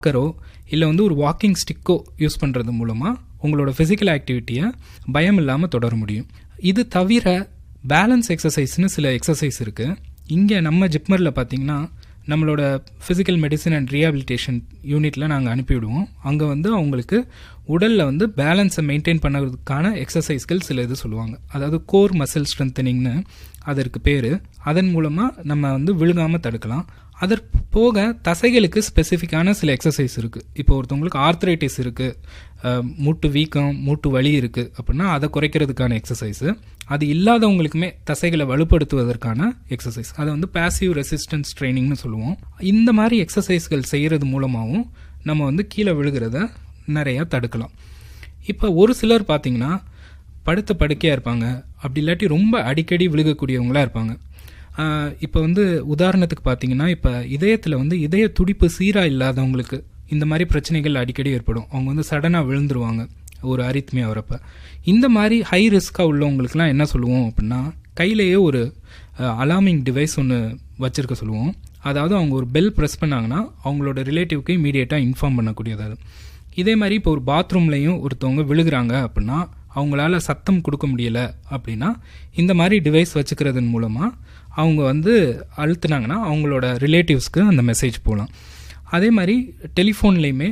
கரோ இல்லை வந்து ஒரு வாக்கிங் ஸ்டிக்கோ யூஸ் பண்ணுறது மூலமாக உங்களோட ஃபிசிக்கல் ஆக்டிவிட்டியை பயம் இல்லாமல் தொடர முடியும் இது தவிர பேலன்ஸ் எக்ஸசைஸ்னு சில எக்ஸசைஸ் இருக்குது இங்கே நம்ம ஜிப்மரில் பார்த்தீங்கன்னா நம்மளோட ஃபிசிக்கல் மெடிசன் அண்ட் ரீஹாபிலிட்டேஷன் யூனிட்டில் நாங்கள் அனுப்பிவிடுவோம் அங்கே வந்து அவங்களுக்கு உடலில் வந்து பேலன்ஸை மெயின்டைன் பண்ணுறதுக்கான எக்ஸசைஸ்கள் சில இது சொல்லுவாங்க அதாவது கோர் மசில் ஸ்ட்ரென்தனிங்னு அதற்கு பேர் அதன் மூலமாக நம்ம வந்து விழுகாமல் தடுக்கலாம் அதற்கு போக தசைகளுக்கு ஸ்பெசிஃபிக்கான சில எக்ஸசைஸ் இருக்குது இப்போ ஒருத்தவங்களுக்கு ஆர்த்ரைட்டிஸ் இருக்குது மூட்டு வீக்கம் மூட்டு வலி இருக்குது அப்படின்னா அதை குறைக்கிறதுக்கான எக்ஸசைஸு அது இல்லாதவங்களுக்குமே தசைகளை வலுப்படுத்துவதற்கான எக்ஸசைஸ் அதை வந்து பேசிவ் ரெசிஸ்டன்ஸ் ட்ரைனிங்னு சொல்லுவோம் இந்த மாதிரி எக்ஸசைஸ்கள் செய்கிறது மூலமாகவும் நம்ம வந்து கீழே விழுகிறத நிறையா தடுக்கலாம் இப்போ ஒரு சிலர் பார்த்தீங்கன்னா படுத்த படுக்கையாக இருப்பாங்க அப்படி இல்லாட்டி ரொம்ப அடிக்கடி விழுகக்கூடியவங்களாக இருப்பாங்க இப்போ வந்து உதாரணத்துக்கு பார்த்தீங்கன்னா இப்போ இதயத்தில் வந்து இதய துடிப்பு சீராக இல்லாதவங்களுக்கு இந்த மாதிரி பிரச்சனைகள் அடிக்கடி ஏற்படும் அவங்க வந்து சடனாக விழுந்துருவாங்க ஒரு அரித்மியா வரப்ப இந்த மாதிரி ஹை ரிஸ்க்காக உள்ளவங்களுக்குலாம் என்ன சொல்லுவோம் அப்படின்னா கையிலேயே ஒரு அலார்மிங் டிவைஸ் ஒன்று வச்சுருக்க சொல்லுவோம் அதாவது அவங்க ஒரு பெல் ப்ரெஸ் பண்ணாங்கன்னா அவங்களோட ரிலேட்டிவ்க்கு இமீடியட்டாக இன்ஃபார்ம் பண்ணக்கூடியது அது இதே மாதிரி இப்போ ஒரு பாத்ரூம்லையும் ஒருத்தவங்க விழுகிறாங்க அப்படின்னா அவங்களால சத்தம் கொடுக்க முடியலை அப்படின்னா இந்த மாதிரி டிவைஸ் வச்சுக்கிறதன் மூலமாக அவங்க வந்து அழுத்துனாங்கன்னா அவங்களோட ரிலேட்டிவ்ஸ்க்கு அந்த மெசேஜ் போகலாம் அதே மாதிரி டெலிஃபோன்லேயுமே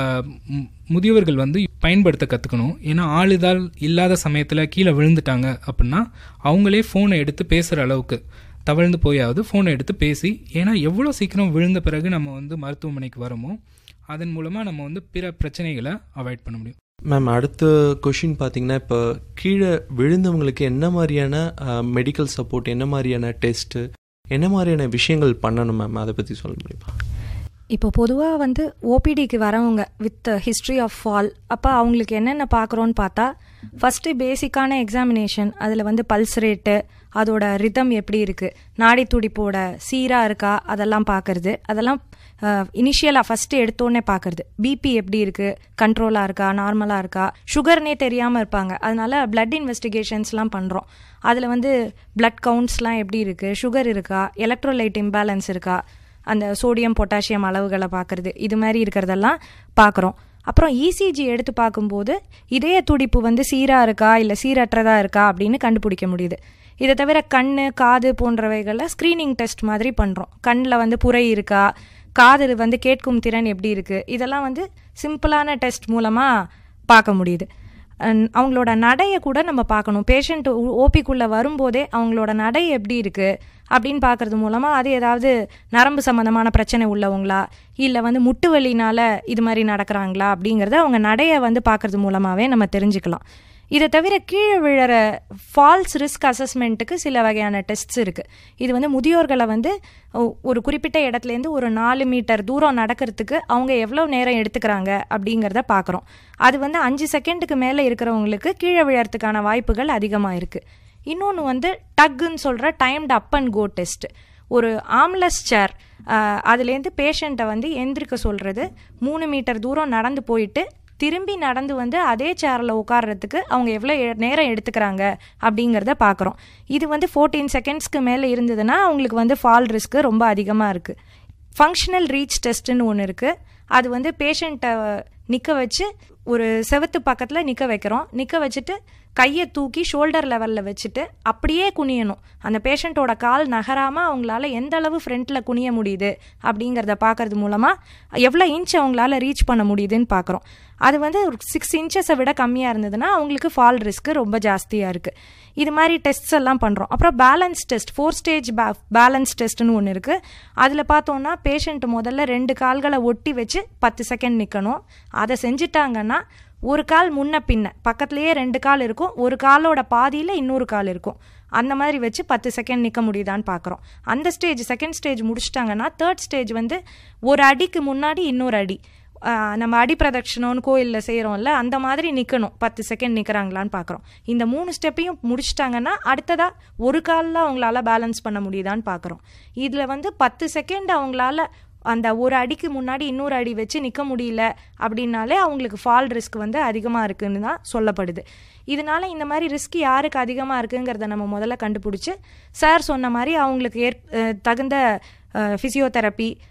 முதியவர்கள் வந்து பயன்படுத்த கற்றுக்கணும் ஏன்னா ஆளுதால் இல்லாத சமயத்தில் கீழே விழுந்துட்டாங்க அப்படின்னா அவங்களே ஃபோனை எடுத்து பேசுகிற அளவுக்கு தவழ்ந்து போயாவது ஃபோனை எடுத்து பேசி ஏன்னா எவ்வளோ சீக்கிரம் விழுந்த பிறகு நம்ம வந்து மருத்துவமனைக்கு வரோமோ அதன் மூலமாக நம்ம வந்து பிற பிரச்சனைகளை அவாய்ட் பண்ண முடியும் மேம் அடுத்த கொஷின் பார்த்தீங்கன்னா இப்போ கீழே விழுந்தவங்களுக்கு என்ன மாதிரியான மெடிக்கல் சப்போர்ட் என்ன மாதிரியான டெஸ்ட்டு என்ன மாதிரியான விஷயங்கள் பண்ணணும் மேம் அதை பற்றி சொல்ல முடியுமா இப்போ பொதுவாக வந்து ஓபிடிக்கு வரவங்க வித் ஹிஸ்ட்ரி ஆஃப் ஃபால் அப்போ அவங்களுக்கு என்னென்ன பார்க்குறோன்னு பார்த்தா ஃபஸ்ட்டு பேசிக்கான எக்ஸாமினேஷன் அதில் வந்து பல்ஸ் ரேட்டு அதோட ரிதம் எப்படி இருக்குது நாடி துடிப்போட சீராக இருக்கா அதெல்லாம் பார்க்கறது அதெல்லாம் இனிஷியலாக ஃபஸ்ட்டு எடுத்தோடனே பார்க்கறது பிபி எப்படி இருக்குது கண்ட்ரோலாக இருக்கா நார்மலாக இருக்கா சுகர்னே தெரியாமல் இருப்பாங்க அதனால பிளட் இன்வெஸ்டிகேஷன்ஸ்லாம் பண்ணுறோம் அதில் வந்து பிளட் கவுண்ட்ஸ்லாம் எப்படி இருக்குது சுகர் இருக்கா எலக்ட்ரோலைட் இம்பேலன்ஸ் இருக்கா அந்த சோடியம் பொட்டாசியம் அளவுகளை பார்க்குறது இது மாதிரி இருக்கிறதெல்லாம் பார்க்குறோம் அப்புறம் இசிஜி எடுத்து பார்க்கும்போது இதய துடிப்பு வந்து சீராக இருக்கா இல்லை சீரற்றதாக இருக்கா அப்படின்னு கண்டுபிடிக்க முடியுது இதை தவிர கண் காது போன்றவைகளில் ஸ்க்ரீனிங் டெஸ்ட் மாதிரி பண்ணுறோம் கண்ணில் வந்து புரை இருக்கா காது வந்து கேட்கும் திறன் எப்படி இருக்குது இதெல்லாம் வந்து சிம்பிளான டெஸ்ட் மூலமாக பார்க்க முடியுது அவங்களோட நடையை கூட நம்ம பார்க்கணும் பேஷண்ட் ஓபிக்குள்ளே வரும்போதே அவங்களோட நடை எப்படி இருக்குது அப்படின்னு பார்க்கறது மூலமாக அது ஏதாவது நரம்பு சம்மந்தமான பிரச்சனை உள்ளவங்களா இல்லை வந்து முட்டு வலினால இது மாதிரி நடக்கிறாங்களா அப்படிங்கிறத அவங்க நடையை வந்து பார்க்கறது மூலமாகவே நம்ம தெரிஞ்சுக்கலாம் இதை தவிர கீழே விழற ஃபால்ஸ் ரிஸ்க் அசஸ்மெண்ட்டுக்கு சில வகையான டெஸ்ட்ஸ் இருக்குது இது வந்து முதியோர்களை வந்து ஒரு குறிப்பிட்ட இடத்துலேருந்து ஒரு நாலு மீட்டர் தூரம் நடக்கிறதுக்கு அவங்க எவ்வளோ நேரம் எடுத்துக்கிறாங்க அப்படிங்கிறத பார்க்குறோம் அது வந்து அஞ்சு செகண்டுக்கு மேலே இருக்கிறவங்களுக்கு கீழே விழறதுக்கான வாய்ப்புகள் அதிகமாக இருக்குது இன்னொன்று வந்து டக்குன்னு சொல்கிற timed up and go test ஒரு ஆம்லஸ் சேர் அதுலேருந்து பேஷண்ட்டை வந்து எந்திரிக்க சொல்கிறது மூணு மீட்டர் தூரம் நடந்து போயிட்டு திரும்பி நடந்து வந்து அதே சேரில் உட்கார்றதுக்கு அவங்க எவ்வளோ நேரம் எடுத்துக்கிறாங்க அப்படிங்கிறத பார்க்குறோம் இது வந்து ஃபோர்டீன் செகண்ட்ஸ்க்கு மேலே இருந்ததுன்னா அவங்களுக்கு வந்து ஃபால் ரிஸ்க்கு ரொம்ப அதிகமாக இருக்குது ஃபங்க்ஷனல் ரீச் டெஸ்ட்டுன்னு ஒன்று இருக்குது அது வந்து பேஷண்ட்டை நிற்க வச்சு ஒரு செவத்து பக்கத்தில் நிற்க வைக்கிறோம் நிற்க வச்சுட்டு கையை தூக்கி ஷோல்டர் லெவலில் வச்சுட்டு அப்படியே குனியணும் அந்த பேஷண்ட்டோட கால் நகராமல் அவங்களால எந்த அளவு ஃப்ரண்ட்டில் குனிய முடியுது அப்படிங்கிறத பார்க்கறது மூலமாக எவ்வளோ இன்ச் அவங்களால ரீச் பண்ண முடியுதுன்னு பார்க்குறோம் அது வந்து ஒரு சிக்ஸ் இன்ச்சஸை விட கம்மியாக இருந்ததுன்னா அவங்களுக்கு ஃபால் ரிஸ்க்கு ரொம்ப ஜாஸ்தியாக இருக்குது இது மாதிரி டெஸ்ட்ஸ் எல்லாம் பண்ணுறோம் அப்புறம் பேலன்ஸ் டெஸ்ட் ஃபோர் ஸ்டேஜ் பே பேலன்ஸ் டெஸ்ட்னு ஒன்று இருக்குது அதில் பார்த்தோன்னா பேஷண்ட் முதல்ல ரெண்டு கால்களை ஒட்டி வச்சு பத்து செகண்ட் நிற்கணும் அதை செஞ்சுட்டாங்கன்னா ஒரு கால் முன்ன பின்ன பக்கத்துலேயே ரெண்டு கால் இருக்கும் ஒரு காலோட பாதியில் இன்னொரு கால் இருக்கும் அந்த மாதிரி வச்சு பத்து செகண்ட் நிற்க முடியுதான்னு பார்க்குறோம் அந்த ஸ்டேஜ் செகண்ட் ஸ்டேஜ் முடிச்சிட்டாங்கன்னா தேர்ட் ஸ்டேஜ் வந்து ஒரு அடிக்கு முன்னாடி இன்னொரு அடி நம்ம அடி பிரதட்சணம்னு கோயிலில் செய்கிறோம்ல அந்த மாதிரி நிற்கணும் பத்து செகண்ட் நிற்கிறாங்களான்னு பார்க்குறோம் இந்த மூணு ஸ்டெப்பையும் முடிச்சிட்டாங்கன்னா அடுத்ததாக ஒரு காலில் அவங்களால பேலன்ஸ் பண்ண முடியுதான்னு பார்க்குறோம் இதில் வந்து பத்து செகண்ட் அவங்களால அந்த ஒரு அடிக்கு முன்னாடி இன்னொரு அடி வச்சு நிற்க முடியல அப்படின்னாலே அவங்களுக்கு ஃபால் ரிஸ்க் வந்து அதிகமாக இருக்குன்னு தான் சொல்லப்படுது இதனால இந்த மாதிரி ரிஸ்க் யாருக்கு அதிகமாக இருக்குங்கிறத நம்ம முதல்ல கண்டுபிடிச்சி சார் சொன்ன மாதிரி அவங்களுக்கு ஏற் தகுந்த ஃபிசியோதெரப்பி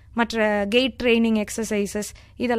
மற்ற கெயிட் ட்ரைனிங் எக்ஸசைசஸ் இதெல்லாம்